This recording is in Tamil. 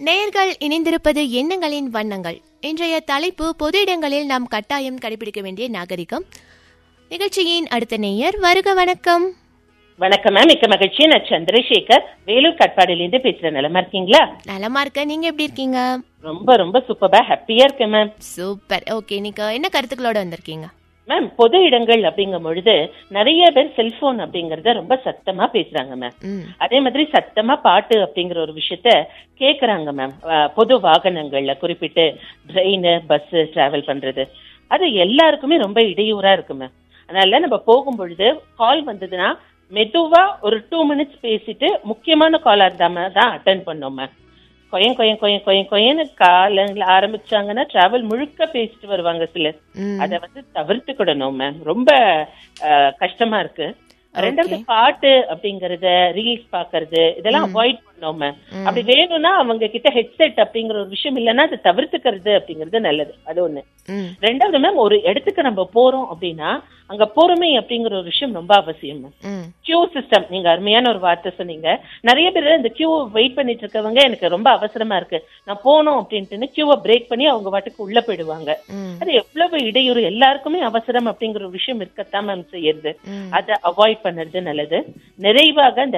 நேர்கள் இணைந்திருப்பது எண்ணங்களின் வண்ணங்கள் இன்றைய தலைப்பு பொது இடங்களில் நாம் கட்டாயம் கடைபிடிக்க வேண்டிய நாகரிகம் நிகழ்ச்சியின் அடுத்த நேயர் வருக வணக்கம் வணக்கம் மேம் மிக்க மகிழ்ச்சி நான் சந்திரசேகர் வேலூர் கட்பாடியிலேருந்து பேசுறேன் நலமா இருக்கீங்களா நலமா இருக்க நீங்க எப்படி இருக்கீங்க ரொம்ப ரொம்ப சூப்பரா ஹாப்பியா இருக்கேன் மேம் சூப்பர் ஓகே நீங்க என்ன கருத்துக்களோட வந்திருக்கீங்க மேம் பொது இடங்கள் அப்படிங்கும் பொழுது நிறைய பேர் செல்போன் அப்படிங்கறத ரொம்ப சத்தமா பேசுறாங்க மேம் ம் அதே மாதிரி சத்தமா பாட்டு அப்படிங்கிற ஒரு விஷயத்த கேக்குறாங்க மேம் அஹ், பொது வாகனங்கள்ல குறிப்பிட்டு ட்ரெயின் பஸ் டிராவல் பண்றது அது எல்லாருக்குமே ரொம்ப இடையூறா இருக்கு மேம் அதனால நம்ம போகும் பொழுது கால் வந்ததுன்னா மெதுவா ஒரு டூ மினிட்ஸ் பேசிட்டு முக்கியமான காலா இருந்தாம தான் அட்டன் பண்ணோம் மேம் கொயன் கொயன் கொயன் கொயன் கொயன்னு காலங்கள ஆரம்பிச்சாங்கன்னா டிராவல் முழுக்க பேசிட்டு வருவாங்க சிலர் ம் அத வந்து தவிர்த்துக்கிடணும் மேம் ரொம்ப அஹ், கஷ்டமா இருக்கு ரெண்டாவது Okay. பாட்டு அப்படிங்கறத ரீல்ஸ் பாக்குறது இதெல்லாம் அவாய்ட் பண்ணோம் மேம் ம். அப்படி வேணும்னா அவங்க கிட்ட ஹெட்செட் அப்படிங்கிற ஒரு விஷயம் இல்லைன்னா அதை தவிர்த்துக்கிறது அப்படிங்கிறது நல்லது அது ஒண்ணு ம் ரெண்டாவது மேம் ஒரு இடத்துக்கு நம்ம போறோம் அப்படின்னா அங்க பொறுமை அப்படிங்கிற ஒரு விஷயம் ரொம்ப அவசியம் மேம் ம் கியூ சிஸ்டம் நீங்க அருமையான ஒரு வார்த்தை சொன்னீங்க நிறைய பேர் இந்த கியூ வெயிட் பண்ணிட்டு இருக்கவங்க எனக்கு ரொம்ப அவசரமா இருக்கு நான் போகணும் அப்படின்ட்டு கியூவை பிரேக் பண்ணி அவங்க வாட்டுக்கு உள்ள போயிடுவாங்க ம் அது எவ்வளவு இடையூறு எல்லாருக்குமே அவசரம் அப்படிங்கிற ஒரு விஷயம் இருக்கத்தான் மேம் செய்யுது ம் அதை அவாய்ட் பண்ணுறது நல்லது நிறைவாக இந்த